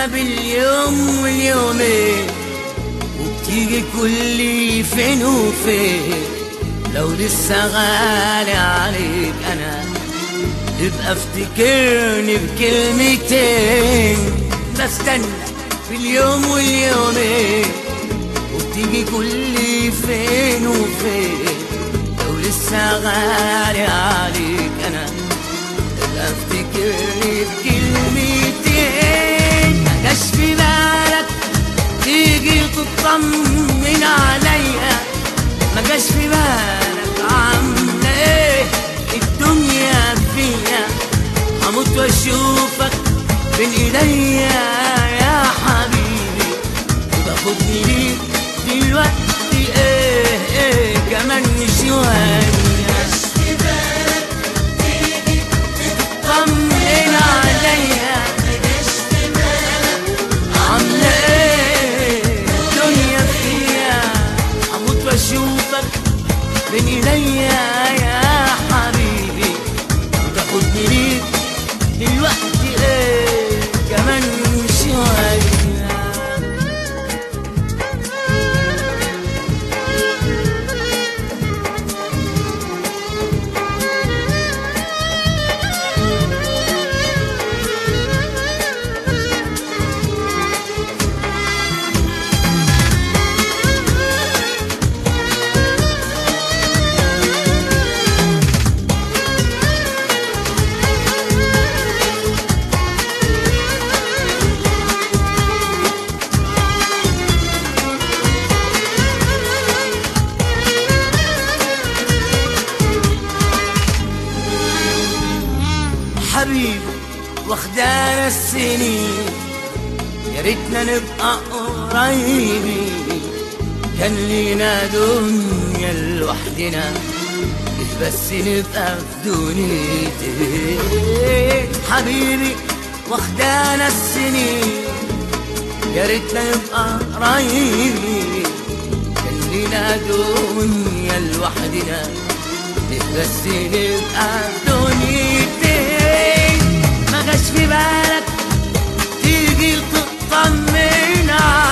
بستنى باليوم واليومين وبتيجي كل فين وفين لو لسه غالي عليك انا تبقى افتكرني بكلمتين بستنى باليوم واليومين وبتيجي كل فين وفين لو لسه غالي عليك انا تبقى افتكرني بكلمتين ما جاش في بالك تيجي تطمن عليا ما جاش في بالك عامله ايه الدنيا فيا هموت واشوفك بين ايديا يا حبيبي وباخدني ليك دلوقتي ايه ايه كمان شويه طمن عليا عامله ايه الدنيا فيها هموت واشوفك بين ايديا يا حبيبي وتاخدني ليك دلوقتي ايه كمان شويه حبيبي واخدانا السنين يا ريتنا نبقى قريبين كان لينا دنيا لوحدنا مش بس نبقى في دنيتين حبيبي واخدانا السنين يا ريتنا نبقى قريبين كان لينا دنيا لوحدنا مش بس نبقى في دنيتين ما جاش في بالك تيجي تطمن